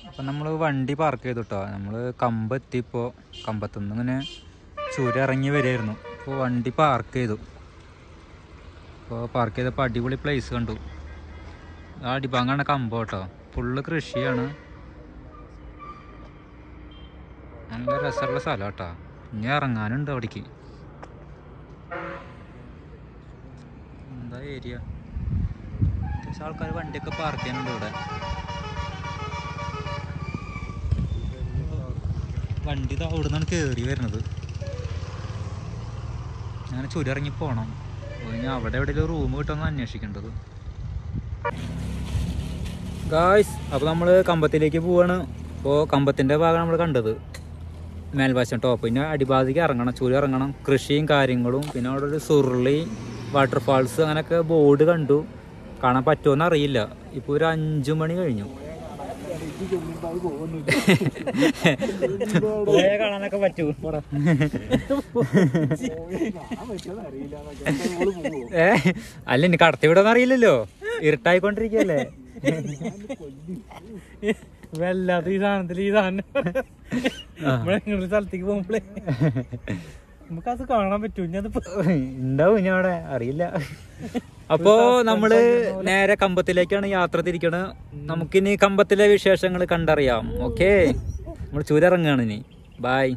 അപ്പം നമ്മൾ വണ്ടി പാർക്ക് ചെയ്തു കേട്ടോ നമ്മൾ കമ്പെത്തിയപ്പോൾ കമ്പത്തുനിന്ന് ഇങ്ങനെ ചുരം ഇറങ്ങി വരികയായിരുന്നു അപ്പോൾ വണ്ടി പാർക്ക് ചെയ്തു അപ്പോൾ പാർക്ക് ചെയ്തപ്പോൾ അടിപൊളി പ്ലേസ് കണ്ടു ആ അടിഭാഗമാണ് കമ്പം കേട്ടോ ഫുള്ള് കൃഷിയാണ് നല്ല രസമുള്ള സ്ഥലം കേട്ടോ ഇനി ഇറങ്ങാനുണ്ട് അവിടേക്ക് എന്താ ഏരിയ അത്യാവശ്യം ആൾക്കാർ വണ്ടിയൊക്കെ പാർക്ക് ചെയ്യാനുണ്ട് ഇവിടെ വണ്ടി ഇത് അവിടെ നിന്നാണ് കയറി വരുന്നത് ഞാൻ ചുരിറങ്ങി പോകണം അപ്പോൾ ഇനി അവിടെ എവിടെയെങ്കിലും റൂം കിട്ടുമെന്ന് അന്വേഷിക്കേണ്ടത് ഗായ്സ് അപ്പോൾ നമ്മൾ കമ്പത്തിലേക്ക് പോവാണ് അപ്പോൾ കമ്പത്തിൻ്റെ ഭാഗം നമ്മൾ കണ്ടത് മേൽവശം ടോപ്പ് പിന്നെ അടിഭാഗത്തേക്ക് ഇറങ്ങണം ചുരി ഇറങ്ങണം കൃഷിയും കാര്യങ്ങളും പിന്നെ അവിടെ ഒരു സുരുളി വാട്ടർഫാൾസ് അങ്ങനെയൊക്കെ ബോർഡ് കണ്ടു കാണാൻ പറ്റുമോന്ന് അറിയില്ല ഇപ്പോൾ ഒരു അഞ്ചു മണി കഴിഞ്ഞു കാണാനൊക്കെ പറ്റൂ ഏ അല്ല ഇനി കടത്തി വിടാന്ന് അറിയില്ലല്ലോ ഇരുട്ടായിക്കൊണ്ടിരിക്കല്ലേ വല്ലാത്ത ഈ സാധനത്തിൽ ഈ സാധനം നമ്മളെങ്ങനെ സ്ഥലത്തേക്ക് പോകുമ്പോഴേ നമുക്കത് കാണാൻ പറ്റൂ ഞാൻ ഉണ്ടാവും ഞാൻ അവിടെ അറിയില്ല അപ്പോ നമ്മള് നേരെ കമ്പത്തിലേക്കാണ് യാത്ര തിരിക്കണത് നമുക്കിനി കമ്പത്തിലെ വിശേഷങ്ങൾ കണ്ടറിയാം ഓക്കെ നമ്മൾ ചുരിറങ്ങാണ് ഇനി ബായ്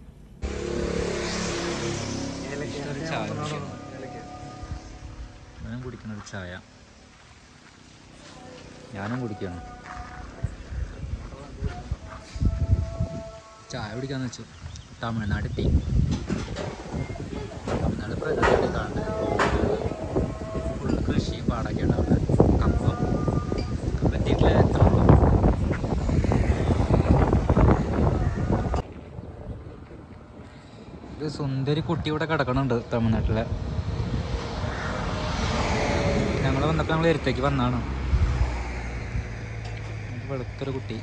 ഞാൻ കുടിക്കണ ഒരു ചായ ഞാനും കുടിക്കണം ചായ കുടിക്കാന്ന് വെച്ചു തമിഴ്നാട് എത്തി തമിഴ്നാട് പ്രകൃതി കാണുന്നത് ഫുൾ കൃഷി പാടൊക്കെയാണ് അവിടെ കപ്പം കമ്പത്തിയിട്ടില്ല എത്തണം ഒരു സുന്ദരി കുട്ടി ഇവിടെ കിടക്കണുണ്ട് തമിഴ്നാട്ടിലെ ഞങ്ങൾ വന്നപ്പോൾ ഞങ്ങൾ എരുത്തേക്ക് വന്നാണ് വെളുത്തൊരു കുട്ടി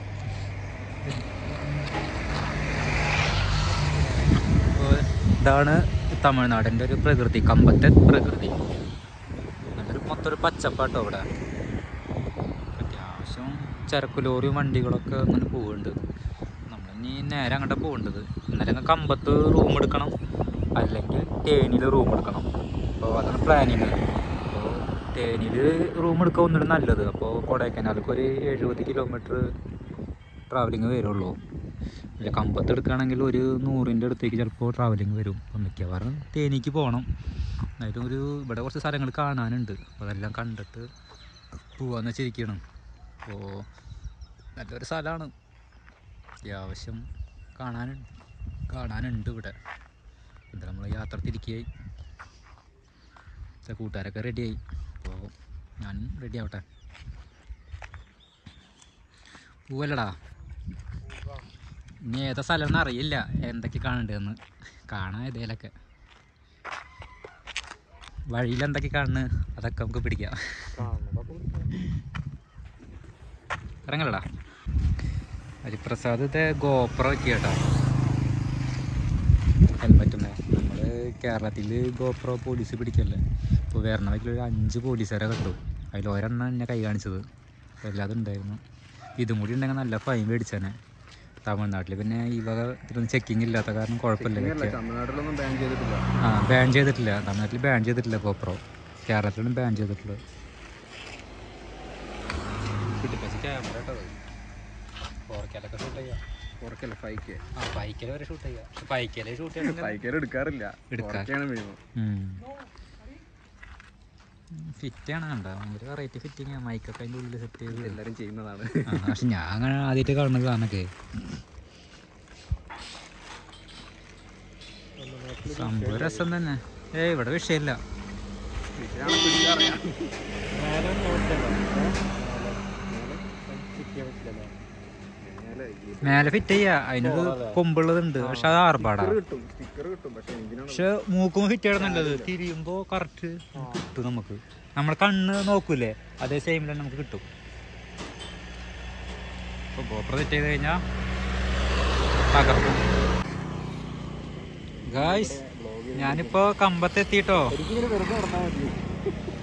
അപ്പോൾ ഇതാണ് തമിഴ്നാടിൻ്റെ ഒരു പ്രകൃതി കമ്പത്തെ പ്രകൃതി നല്ലൊരു മൊത്തം ഒരു പച്ചപ്പാട്ടോ ഇവിടെ അത്യാവശ്യം ചരക്ക് ലോറിയും വണ്ടികളൊക്കെ അങ്ങനെ പോകുന്നുണ്ട് നമ്മളിനി നേരെ അങ്ങോട്ട് പോകേണ്ടത് ഇന്നലെ അങ്ങ് കമ്പത്ത് റൂം എടുക്കണം അല്ലെങ്കിൽ തേനിയിൽ റൂം എടുക്കണം അപ്പോൾ അതാണ് പ്ലാനിങ് അപ്പോൾ തേനിയിൽ റൂം എടുക്കുക ഒന്നുകൂടി നല്ലത് അപ്പോൾ കൊടൈക്കനാലേക്ക് ഒരു എഴുപത് കിലോമീറ്റർ ട്രാവലിങ് വരുള്ളൂ അല്ല കമ്പത്ത് എടുക്കുകയാണെങ്കിൽ ഒരു നൂറിൻ്റെ അടുത്തേക്ക് ചിലപ്പോൾ ട്രാവലിംഗ് വരും അപ്പം മിക്കവാറും തേനിക്ക് പോകണം എന്നാലും ഒരു ഇവിടെ കുറച്ച് സ്ഥലങ്ങൾ കാണാനുണ്ട് അപ്പോൾ അതെല്ലാം കണ്ടിട്ട് പോവാന്ന് വെച്ചിരിക്കണം അപ്പോൾ നല്ലൊരു സ്ഥലമാണ് അത്യാവശ്യം കാണാനുണ്ട് കാണാനുണ്ട് ഇവിടെ എന്താ നമ്മൾ യാത്ര തിരിക്കുകയായി ഇത്തെ കൂട്ടുകാരൊക്കെ റെഡിയായി അപ്പോൾ ഞാനും റെഡി ആവട്ടെ പോവല്ലടാ ഇനി ഏതാ സ്ഥലം എന്ന് അറിയില്ല എന്തൊക്കെ കാണണ്ടെന്ന് കാണാം ഏതേലൊക്കെ വഴിയിൽ എന്തൊക്കെ കാണുന്നു അതൊക്കെ നമുക്ക് പിടിക്കാം ഇറങ്ങലടാ ഹരിപ്രസാദ് ഇത് ഗോപ്ര വെക്കുക കേട്ടോ ഹെൽമെറ്റുമേ നമ്മൾ കേരളത്തിൽ ഗോപ്രോ പോലീസ് പിടിക്കല്ലേ ഇപ്പോൾ വരണ വഴിക്ക് ഒരു അഞ്ച് പോലീസുകാരെ കണ്ടു അതിൽ ഒരെണ്ണം എന്നെ കൈ കാണിച്ചത് അല്ലാതെ ഉണ്ടായിരുന്നു ഇതും കൂടി ഉണ്ടെങ്കിൽ നല്ല ഫൈൻ മേടിച്ചേനെ തമിഴ്നാട്ടിൽ പിന്നെ ഈ വക ഇതൊന്നും ചെക്കിങ് ഇല്ലാത്ത കാരണം കുഴപ്പമില്ല വെക്കുക തമിഴ്നാട്ടിലൊന്നും ബാൻ ചെയ്തിട്ടില്ല ആ ബാൻ ചെയ്തിട്ടില്ല തമിഴ്നാട്ടിൽ ബാൻ ചെയ്തിട്ടില്ല ഗോപ്രോ കേരളത്തിലും ബാൻ ചെയ്തിട്ടുള്ളത് ക്യാമറ കേട്ടത് ഫോർക്കലൊക്കെ ഷൂട്ട് ചെയ്യാം ഉറക്കല്ല ഫൈവ് കെ ആ ബൈക്കിൽ വരെ ഷൂട്ട് ചെയ്യാം പക്ഷെ ബൈക്കിലെ ഷൂട്ട് ചെയ്യാൻ ഫൈവ് കെ എടുക്കാറില്ല എടുക്കാ- ഉറക്കെയാണ് മിനിമം ഫിറ്റാണ് കണ്ട ഭയങ്കര വെറൈറ്റി ഫിറ്റിങ് മൈക്കൊക്കെ അതിൻ്റെ ഉള്ളിൽ സെറ്റ് ചെയ്ത് എല്ലാരും ചെയ്യുന്നതാണ് ആ, പക്ഷെ ഞാൻ അങ്ങനെ ആദ്യമായിട്ട് കാണുന്നത് സാധനമൊക്കെ സംഭവം രസം തന്നെ ഏ ഇവിടെ വിഷയമില്ല വിഷയമാണ് പിടിച്ചറിയാം മേലെ ഫിറ്റ് ചെയ്യാ അതിനൊരു കൊമ്പുള്ളതുണ്ട് പക്ഷെ അത് ആർപ്പാടാ കിട്ടും സ്റ്റിക്കർ കിട്ടും പക്ഷെ എന്തിനാണ് പക്ഷെ മൂക്കും ഫിറ്റ് ചെയ്യണം നല്ലത് തിരിയുമ്പോ കറക്റ്റ് കിട്ടും നമുക്ക് നമ്മൾ കണ്ണ് നോക്കൂലേ അതേ സെയിം തന്നെ നമുക്ക് കിട്ടും ഇപ്പൊ ഗോപ്ര സെറ്റ് ചെയ്ത് കഴിഞ്ഞാ തകർക്കും ഗായ്സ് ഞാനിപ്പോ കമ്പത്തെത്തിട്ടോ എനിക്കിങ്ങനെ വെറുതെ നടന്നാൽ മതി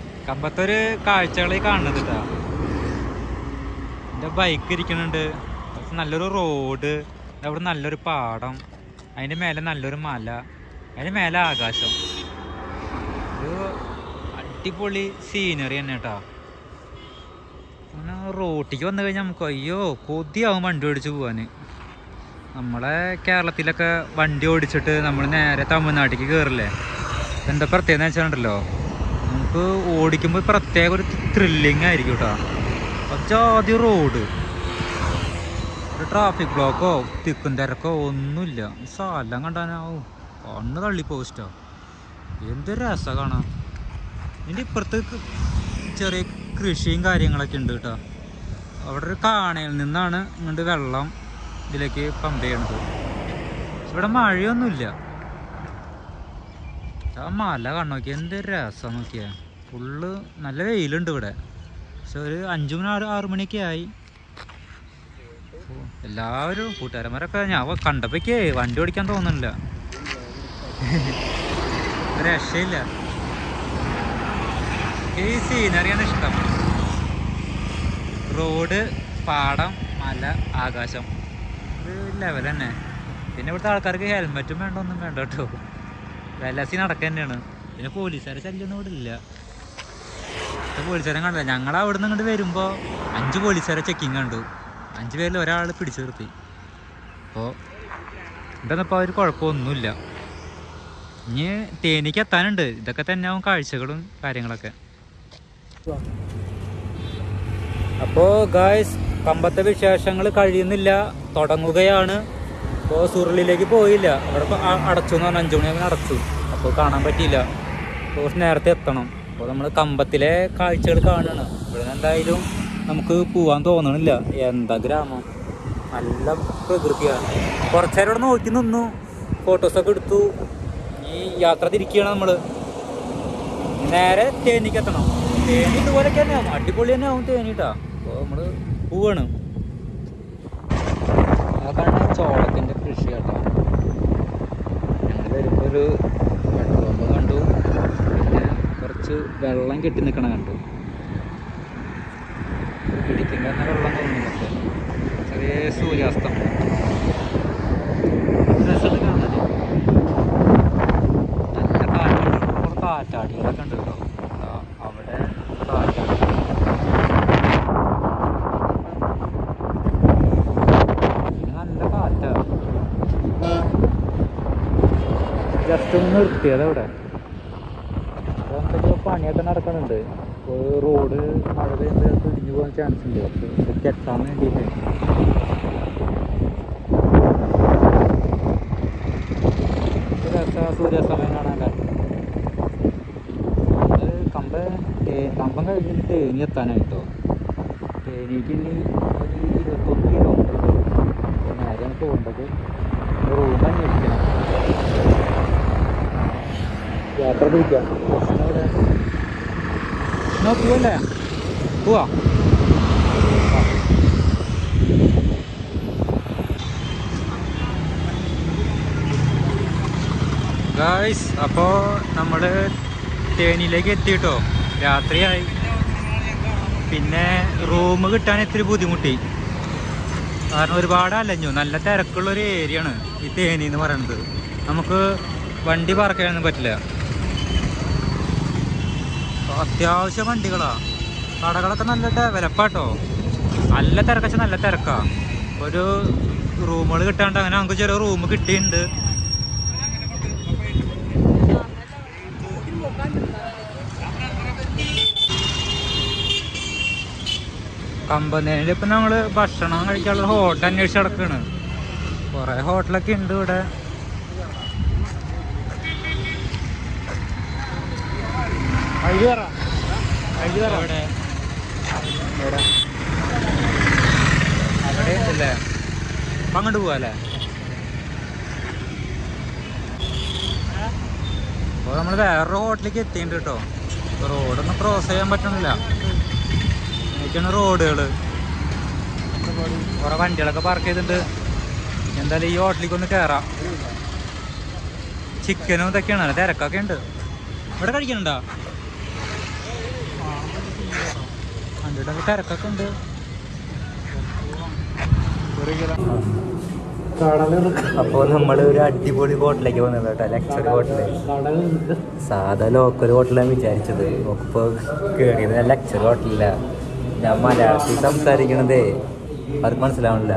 കമ്പത്തൊരു കാഴ്ചകളെ കാണുന്നത് കേട്ടാ എന്റെ ബൈക്ക് ഇരിക്കണുണ്ട് നല്ലൊരു റോഡ് അവിടെ നല്ലൊരു പാടം അതിൻ്റെ മേലെ നല്ലൊരു മല അതിൻ്റെ മേലെ ആകാശം ഒരു അടിപൊളി സീനറി തന്നെ കേട്ടോ അങ്ങനെ റോട്ടിക്ക് വന്നു കഴിഞ്ഞാൽ നമുക്ക് അയ്യോ കൊതിയാവും വണ്ടി ഓടിച്ച് പോവാൻ നമ്മളെ കേരളത്തിലൊക്കെ വണ്ടി ഓടിച്ചിട്ട് നമ്മൾ നേരെ തമിഴ്നാട്ടിലേക്ക് കയറില്ലേ എന്താ പ്രത്യേകത വെച്ചാലുണ്ടല്ലോ നമുക്ക് ഓടിക്കുമ്പോൾ പ്രത്യേക ഒരു ത്രില്ലിങ് ആയിരിക്കും കേട്ടോ ജാതി റോഡ് ഒരു ട്രാഫിക് ബ്ലോക്കോ തിക്കും തിരക്കോ ഒന്നുമില്ല സ്ഥലം കണ്ടാനാവും കണ്ണ് തള്ളി പോസ്റ്റോ എന്ത് രസം കാണാം ഇതിൻ്റെ ഇപ്പുറത്ത് ക- ചെറിയ കൃഷിയും കാര്യങ്ങളൊക്കെ ഉണ്ട് കേട്ടോ അവിടെ ഒരു കാണയിൽ നിന്നാണ് ഇങ്ങോട്ട് വെള്ളം ഇതിലേക്ക് പമ്പ് ചെയ്യണത് പക്ഷെ ഇവിടെ മഴയൊന്നുമില്ല ആ മല കണ്ണോക്കി എന്ത് രസം നോക്കിയാ ഫുള്ള് നല്ല വെയിലുണ്ട് ഇവിടെ പക്ഷെ ഒരു അഞ്ചു മണി ആറ് ആറ് മണിയൊക്കെ ആയി ഓ, എല്ലാവരും കൂട്ടുകാരന്മാരൊക്കെ ഞാൻ വ- കണ്ടപ്പോഴേക്കേ വണ്ടി ഓടിക്കാൻ തോന്നുന്നില്ല ഒരു രക്ഷയില്ല ഈ സീനറിയാണ് ഇഷ്ടം റോഡ് പാടം മല ആകാശം ഒരു ലെവൽ തന്നെ പിന്നെ ഇവിടുത്തെ ആൾക്കാർക്ക് ഹെൽമെറ്റും വേണ്ട ഒന്നും വേണ്ട കേട്ടോ വെലസി നടക്കുക തന്നെയാണ് പിന്നെ പോലീസുകാരെ ശല്യമൊന്നും ഇവിടെ ഇല്ല ഇപ്പൊ പോലീസുകാരെ കണ്ടില്ല ഞങ്ങൾ അവിടെ നിന്ന് ഇങ്ങോട്ട് വരുമ്പോൾ അഞ്ച് പോലീസുകാരെ ചെക്കിങ് കണ്ടു അഞ്ച് പേരിൽ ഒരാൾ പിടിച്ചു നിർത്തി അപ്പോൾ ഇവിടെ ഇപ്പോൾ ഒരു കുഴപ്പമൊന്നുമില്ല ഇനി തേനിക്ക് എത്താനുണ്ട് ഇതൊക്കെ തന്നെ ആവും കാഴ്ചകളും കാര്യങ്ങളൊക്കെ അപ്പോൾ ഗായ്സ് കമ്പത്തെ വിശേഷങ്ങൾ കഴിയുന്നില്ല തുടങ്ങുകയാണ് അപ്പോൾ സുരുളിലേക്ക് പോയില്ല അവിടെ ഇപ്പൊ അ- അടച്ചു എന്ന് പറഞ്ഞാൽ അഞ്ചു മണിയാകുമ്പോൾ അടച്ചു അപ്പോൾ കാണാൻ പറ്റിയില്ല അപ്പോൾ കുറച്ച് നേരത്തെ എത്തണം അപ്പോൾ നമ്മൾ കമ്പത്തിലെ കാഴ്ചകൾ കാണണം ഇവിടെ നിന്ന് എന്തായാലും നമുക്ക് പോവാൻ തോന്നണില്ല എന്താ ഗ്രാമം നല്ല പ്രകൃതിയാണ് കുറച്ച് നേരം ഇവിടെ നോക്കി നിന്നു ഫോട്ടോസൊക്കെ എടുത്തു ഈ യാത്ര തിരിക്കുകയാണ് നമ്മൾ നേരെ തേനിക്ക് എത്തണം തേനി ഇതുപോലൊക്കെ തന്നെയാവും അടിപൊളി തന്നെ ആവും തേനി കേട്ടാ അപ്പോൾ നമ്മൾ പോവാണ് അതാണ് ചോളത്തിൻ്റെ കൃഷി കേട്ടോ ഞങ്ങൾ വരുമ്പോൾ ഒരു പെട്രോൾ പമ്പ് കണ്ടു പിന്നെ കുറച്ച് വെള്ളം കെട്ടി നിൽക്കണ കണ്ടു പിടിക്കുമ്പോൾ തന്നെ വെള്ളം തോന്നുന്നൊക്കെ ചെറിയ സൂര്യാസ്തം രസമുണ്ട് കാണാൻ നല്ല കാറ്റുണ്ട് ഇവിടെ കാറ്റാടികളൊക്കെ ഉണ്ട് കേട്ടോ ദാ അവിടെ കാറ്റാടി ഇത് നല്ല കാറ്റാ ജസ്റ്റ് ഒന്ന് നിർത്തിയത് അവിടെ എന്തൊക്കെയോ പണിയൊക്കെ നടക്കുന്നുണ്ട് ഇപ്പോൾ റോഡ് മഴ പെയ്യുമ്പോൾ ഇടിഞ്ഞു പോകാൻ ചാൻസ് ഉണ്ട് അപ്പോൾ ഇത് കെട്ടാൻ വേണ്ടിയിട്ട് രസ സൂര്യാസ്തമയം കാണാനല്ലേ അത് കമ്പ തേ- കമ്പം കഴിഞ്ഞിട്ട് തേനി എത്താനായിട്ടോ തേനിക്ക് ഇനി ഒരു ഇരുപത്തൊന്ന് കിലോമീറ്റർ അപ്പോൾ നേരെയാണ് പോകേണ്ടത് റൂം അന്വേഷിക്കണം യാത്ര തിരിക്കാം എന്നാ പോവല്ലേ പോവാ ഗായ്സ് അപ്പോൾ നമ്മൾ തേനിയിലേക്ക് എത്തിയിട്ടോ രാത്രിയായി പിന്നെ റൂം കിട്ടാൻ ഇത്തിരി ബുദ്ധിമുട്ടി കാരണം ഒരുപാട് അലഞ്ഞു നല്ല തിരക്കുള്ള ഒരു ഏരിയ ആണ് ഈ തേനി എന്ന് പറയുന്നത് നമുക്ക് വണ്ടി പാർക്ക് ചെയ്യാനൊന്നും പറ്റില്ല അപ്പൊ അത്യാവശ്യം വണ്ടികളാ കടകളൊക്കെ നല്ല ഡെവലപ്പാട്ടോ നല്ല തിരക്കച്ച നല്ല തിരക്കാ ഒരു റൂമുകൾ കിട്ടാണ്ട് അങ്ങനെ നമുക്ക് ചെറിയ റൂം കിട്ടിയിട്ടുണ്ട് കമ്പനിയിൽ ഇപ്പം നമ്മൾ ഭക്ഷണം കഴിക്കാനുള്ള ഹോട്ടൽ അന്വേഷിച്ച് നടക്കുകയാണ് കുറേ ഹോട്ടലൊക്കെ ഉണ്ട് ഇവിടെ അവിടെ ഇവിടെ അവിടെ ഉണ്ടല്ലേ അപ്പം അങ്ങോട്ട് പോവാല്ലേ അപ്പോൾ നമ്മൾ വേറൊരു ഹോട്ടലിലേക്ക് എത്തിയിട്ടുണ്ട് കേട്ടോ റോഡൊന്നും ക്രോസ് ചെയ്യാൻ പറ്റണില്ല ഇതൊക്കെയാണ് റോഡുകൾ കുറെ വണ്ടികളൊക്കെ പാർക്ക് ചെയ്തിട്ടുണ്ട് എന്തായാലും ഈ ഹോട്ടലിലേക്ക് ഒന്ന് കയറാം ചിക്കനും ഇതൊക്കെയാണ് തിരക്കൊക്കെ ഉണ്ട് ഇവിടെ കഴിക്കണുണ്ടോ കണ്ടിട്ട് തിരക്കൊക്കെ ഉണ്ട് അപ്പോൾ നമ്മൾ ഒരു അടിപൊളി ഹോട്ടലിലേക്ക് വന്നത് കേട്ടോ ലക്ഷറി ഹോട്ടല് സാധാ ലോക്കൽ ഹോട്ടലാണ് വിചാരിച്ചത് ഇപ്പോൾ കയറിയത് ലക്ഷറി ഹോട്ടലില്ല ഞാൻ മലയാളത്തിൽ സംസാരിക്കണതേ അവർക്ക് മനസ്സിലാവണില്ല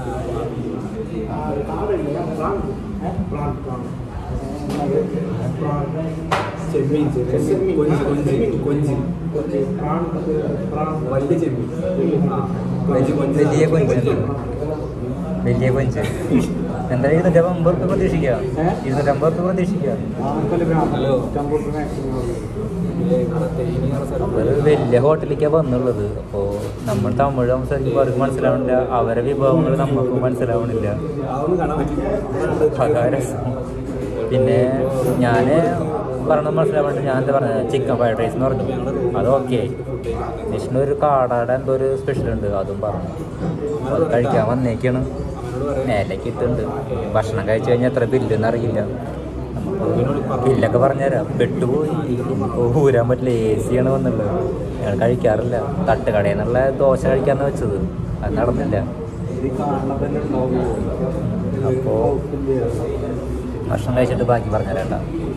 വലിയ കൊഞ്ച് വലിയ കൊഞ്ച് എന്തായാലും ഇരുന്നൂറ്റമ്പത് അമ്പത് റുപ്യ പ്രതീക്ഷിക്കുക ഇരുന്നൂറ്റമ്പത് റുപ്യ പ്രതീക്ഷിക്കുക ഒരു വലിയ ഹോട്ടലിലേക്കാണ് വന്നുള്ളത് അപ്പോൾ നമ്മൾ തമിഴ് സംസാരിക്കുമ്പോൾ അവർക്ക് മനസ്സിലാവണില്ല അവരെ വിഭവങ്ങൾ നമുക്ക് മനസ്സിലാവണില്ല അതാ രസം പിന്നെ ഞാൻ പറഞ്ഞത് മനസ്സിലാവേണ്ട ഞാൻ എന്താ പറഞ്ഞത് ചിക്കൻ ഫ്രൈഡ് റൈസ് എന്ന് പറഞ്ഞു അത് ഓക്കെ വിഷ്ണു ഒരു കാടാടെ എന്തോ ഒരു സ്പെഷ്യൽ ഉണ്ട് അതും പറഞ്ഞു അത് കഴിക്കാൻ വന്നേക്കാണ് മേലേക്ക് ഇട്ടുണ്ട് ഭക്ഷണം കഴിച്ചു കഴിഞ്ഞാൽ എത്ര ബില്ലെന്ന് അറിയില്ല നമുക്ക് ബില്ലൊക്കെ പറഞ്ഞുതരാം പെട്ടുപോയി ഇപ്പോൾ ഊരാൻ പറ്റില്ല എ സിയാണ് വന്നുള്ളത് ഞങ്ങൾ കഴിക്കാറില്ല തട്ടുകടയിൽ നിന്നുള്ള ദോശ കഴിക്കാന്ന് വെച്ചത് അത് നടന്നില്ല അപ്പോൾ ഭക്ഷണം കഴിച്ചിട്ട് ബാക്കി പറഞ്ഞുതരാം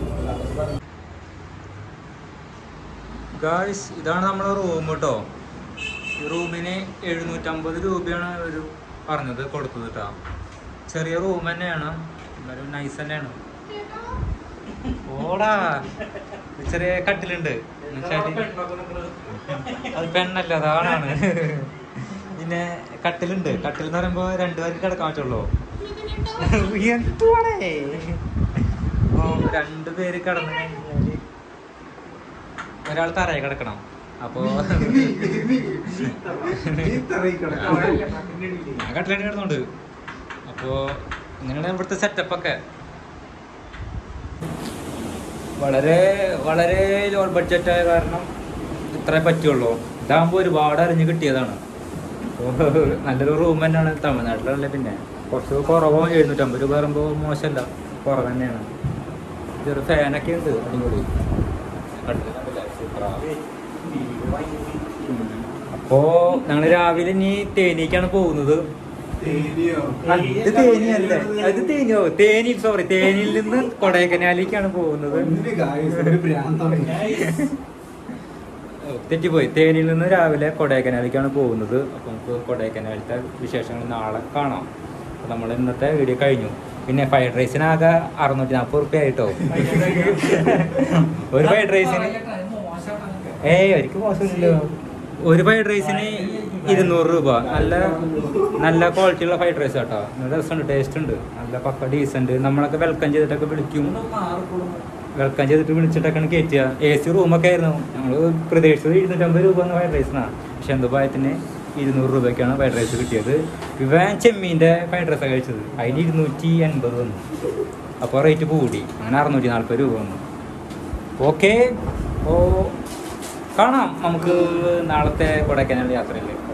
ഗായ്സ് ഇതാണ് നമ്മുടെ റൂം കേട്ടോ ഈ റൂമിന് എഴുന്നൂറ്റമ്പത് രൂപയാണ് ഒരു പറഞ്ഞത് കൊടുത്തത് കേട്ടോ ചെറിയ റൂം തന്നെയാണ് എന്നാലും നൈസ് തന്നെയാണ് ഓടാ ഒരു ചെറിയ കട്ടിലുണ്ട് എന്നുവെച്ചാല് അത് പെണ്ണല്ല അതാണാണ് പിന്നെ കട്ടിലുണ്ട് കട്ടിൽ എന്ന് പറയുമ്പോ രണ്ടുപേർക്ക് കിടക്കാൻ പറ്റുള്ളൂ എന്തുവാണേ അപ്പൊ രണ്ടുപേര് കിടന്നു കഴിഞ്ഞാല് ഒരാൾ തറയെ കിടക്കണം അപ്പോ ഞാൻ കട്ടിലാണ് കിടന്നുണ്ട് അപ്പോ ഇങ്ങനെയാണ് ഇവിടുത്തെ സെറ്റപ്പ് ഒക്കെ വളരെ വളരെ ലോ ബഡ്ജറ്റ് ആയ കാരണം ഇത്രേ പറ്റുള്ളൂ ഇതാകുമ്പോൾ ഒരുപാട് അറിഞ്ഞ് കിട്ടിയതാണ് അപ്പോൾ നല്ലൊരു റൂം തന്നെയാണ് തമിഴ്നാട്ടിലല്ലേ പിന്നെ കുറച്ച് കുറവോ എഴുന്നൂറ്റമ്പത് രൂപ പറയുമ്പോൾ മോശമല്ല കുറവ് തന്നെയാണ് ഇതൊരു ഫാനൊക്കെ ഉണ്ട് അടിപൊളി അപ്പോ ഞങ്ങൾ രാവിലെ ഇനി തേനിക്കാണ് പോകുന്നത് ഇത് തേനിയല്ലേ അത് തേനിയോ തേനി സോറി തേനിയിൽ നിന്ന് കൊടൈക്കനാലിലേക്കാണ് പോകുന്നത് തെറ്റിപ്പോയി തേനിയിൽ നിന്ന് രാവിലെ കൊടൈക്കനാലിലേക്കാണ് പോകുന്നത് അപ്പൊ നമുക്ക് കൊടൈക്കനാലിലത്തെ വിശേഷങ്ങൾ നാളെ കാണാം അപ്പൊ നമ്മൾ ഇന്നത്തെ വീഡിയോ കഴിഞ്ഞു പിന്നെ ഫ്രൈഡ് റൈസിനാകെ അറുന്നൂറ്റി നാൽപ്പത് റുപ്യ ആയിട്ടോ ഒരു ഫ്രൈഡ് റൈസിന് ഏയ് ഒരിക്കലും മോശമില്ലല്ലോ ഒരു ഫ്രൈഡ് റൈസിന് ഇരുന്നൂറ് രൂപ നല്ല നല്ല ക്വാളിറ്റി ഉള്ള ഫ്രൈഡ് റൈസ് കേട്ടോ നല്ല രസമുണ്ട് ടേസ്റ്റ് ഉണ്ട് നല്ല പക്ക ഡീസന്റ് നമ്മളൊക്കെ വെൽക്കം ചെയ്തിട്ടൊക്കെ വിളിക്കും വെൽക്കം ചെയ്തിട്ട് വിളിച്ചിട്ടൊക്കെയാണ് കയറ്റുക എ സി റൂമൊക്കെ ആയിരുന്നു ഞങ്ങൾ പ്രതീക്ഷിച്ചത് ഇരുന്നൂറ്റമ്പത് രൂപ എന്ന ഫ്രൈഡ് റൈസിനാണ് പക്ഷെ എന്തോ ഭയത്തിന് ഇരുന്നൂറ് രൂപയ്ക്കാണ് ഫ്രൈഡ് റൈസ് കിട്ടിയത് ഇവൻ ചെമ്മീൻ്റെ ഫ്രൈഡ് റൈസാണ് കഴിച്ചത് അതിന് ഇരുന്നൂറ്റി എൺപത് വന്നു അപ്പോൾ റേറ്റ് കൂടി അങ്ങനെ അറുന്നൂറ്റി നാൽപ്പത് രൂപ വന്നു ഓക്കെ ഓ കാണാം നമുക്ക് നാളത്തെ കൊടൈക്കനാൽ യാത്രയിൽ